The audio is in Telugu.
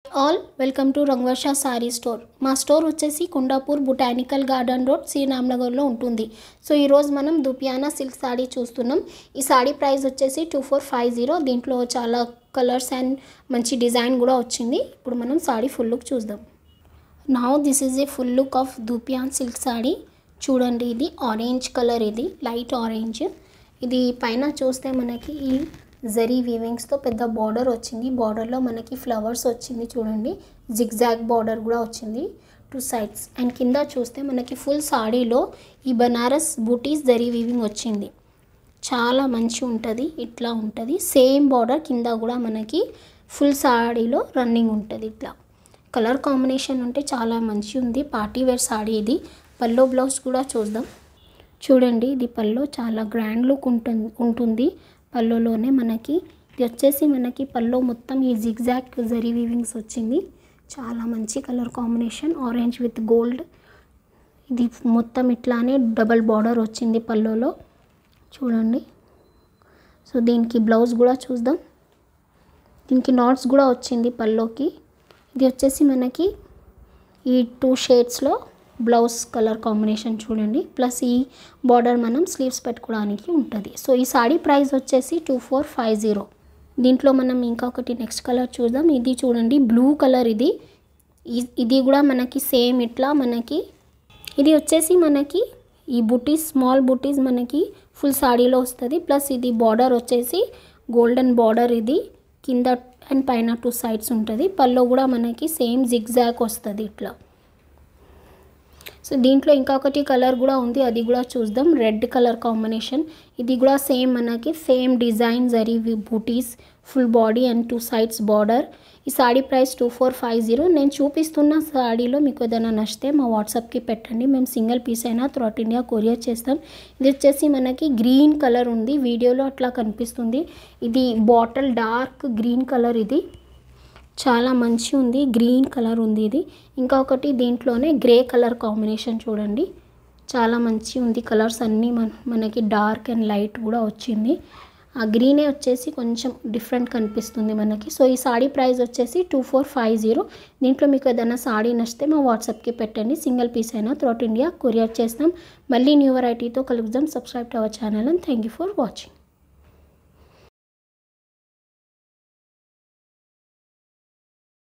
all welcome to Rangavarsha sari store మా స్టోర్ వచ్చేసి కుండాపూర్ బొటానికల్ గార్డెన్ రోడ్ శ్రీరామ్నగర్లో ఉంటుంది సో ఈరోజు మనం దుపియానా సిల్క్ శారీ చూస్తున్నాం ఈ శారీ ప్రైస్ వచ్చేసి టూ ఫోర్ ఫైవ్ జీరో దీంట్లో చాలా కలర్స్ అండ్ మంచి డిజైన్ కూడా వచ్చింది ఇప్పుడు మనం శారీ ఫుల్ లుక్ చూద్దాం now this is a full look of dupion silk sari చూడండి ఇది ఆరెంజ్ కలర్ ఇది లైట్ ఆరెంజ్ ఇది పైన చూస్తే మనకి ఈ జరీ వీవింగ్స్తో పెద్ద బార్డర్ వచ్చింది బార్డర్లో మనకి ఫ్లవర్స్ వచ్చింది చూడండి జిగ్జాగ్ బార్డర్ కూడా వచ్చింది టూ సైడ్స్ అండ్ కింద చూస్తే మనకి ఫుల్ సాడీలో ఈ బనారస్ బూటీస్ జరీ వీవింగ్ వచ్చింది చాలా మంచి ఉంటుంది ఇట్లా ఉంటుంది సేమ్ బార్డర్ కింద కూడా మనకి ఫుల్ సాడీలో రన్నింగ్ ఉంటుంది ఇట్లా కలర్ కాంబినేషన్ ఉంటే చాలా మంచి ఉంది పార్టీ వేర్ సాడీ ఇది పల్లో బ్లౌజ్ కూడా చూద్దాం చూడండి ఇది పల్లో చాలా గ్రాండ్ లుక్ ఉంటుంది ఉంటుంది పల్లోలోనే మనకి ఇది వచ్చేసి మనకి పల్లో మొత్తం ఈ జిగ్జాక్ జరీ వీవింగ్స్ వచ్చింది చాలా మంచి colour combination orange with gold ఇది మొత్తం ఇట్లానే డబల్ బార్డర్ వచ్చింది పల్లోలో చూడండి సో దీనికి బ్లౌజ్ కూడా చూద్దాం దీనికి నాట్స్ కూడా వచ్చింది పల్లోకి ఇది వచ్చేసి మనకి ఈ టూ షేడ్స్లో బ్లౌజ్ కలర్ కాంబినేషన్ చూడండి ప్లస్ ఈ బార్డర్ మనం స్లీవ్స్ పెట్టుకోవడానికి ఉంటుంది సో ఈ సాడీ ప్రైస్ వచ్చేసి టూ ఫోర్ ఫైవ్ జీరో దీంట్లో మనం ఇంకొకటి నెక్స్ట్ కలర్ చూద్దాం ఇది చూడండి బ్లూ కలర్ ఇది ఇ- ఇది కూడా మనకి సేమ్ ఇట్లా మనకి ఇది వచ్చేసి మనకి ఈ బుటీస్ స్మాల్ బుటీస్ మనకి ఫుల్ సాడీలో వస్తుంది ప్లస్ ఇది బార్డర్ వచ్చేసి గోల్డెన్ బార్డర్ ఇది కింద అండ్ పైన టూ సైడ్స్ ఉంటుంది పల్లో కూడా మనకి సేమ్ జిగ్జాగ్ వస్తుంది ఇట్లా సో దీంట్లో ఇంకొకటి కలర్ కూడా ఉంది అది కూడా చూద్దాం రెడ్ కలర్ కాంబినేషన్ ఇది కూడా సేమ్ మనకి సేమ్ డిజైన్ జరీ బూటీస్ full body and two sides border ఈ sari price two four five zero నేను చూపిస్తున్న సాడీలో మీకు ఏదైనా నచ్చితే మా వాట్సాప్కి పెట్టండి మేము సింగిల్ పీస్ అయినా త్రూఅవుట్ ఇండియా కొరియర్ చేస్తాం ఇది వచ్చేసి మనకి గ్రీన్ కలర్ ఉంది వీడియోలో అట్లా కనిపిస్తుంది ఇది బాటిల్ డార్క్ గ్రీన్ కలర్ ఇది చాలా మంచి ఉంది గ్రీన్ కలర్ ఉంది ఇది ఇంకొకటి దీంట్లోనే గ్రే కలర్ కాంబినేషన్ చూడండి చాలా మంచి ఉంది కలర్స్ అన్నీ మన మనకి డార్క్ అండ్ లైట్ కూడా వచ్చింది ఆ గ్రీనే వచ్చేసి కొంచెం డిఫరెంట్ కనిపిస్తుంది మనకి సో ఈ సాడీ ప్రైస్ వచ్చేసి టూ ఫోర్ ఫైవ్ జీరో దీంట్లో మీకు ఏదైనా సాడీ నచ్చితే మా వాట్సాప్కి పెట్టండి సింగిల్ పీస్ అయినా త్రూఅవుట్ ఇండియా కొరియర్ చేస్తాం మళ్ళీ న్యూ వెరైటీతో కలుగుదాం subscribe to our channel and thank you for watching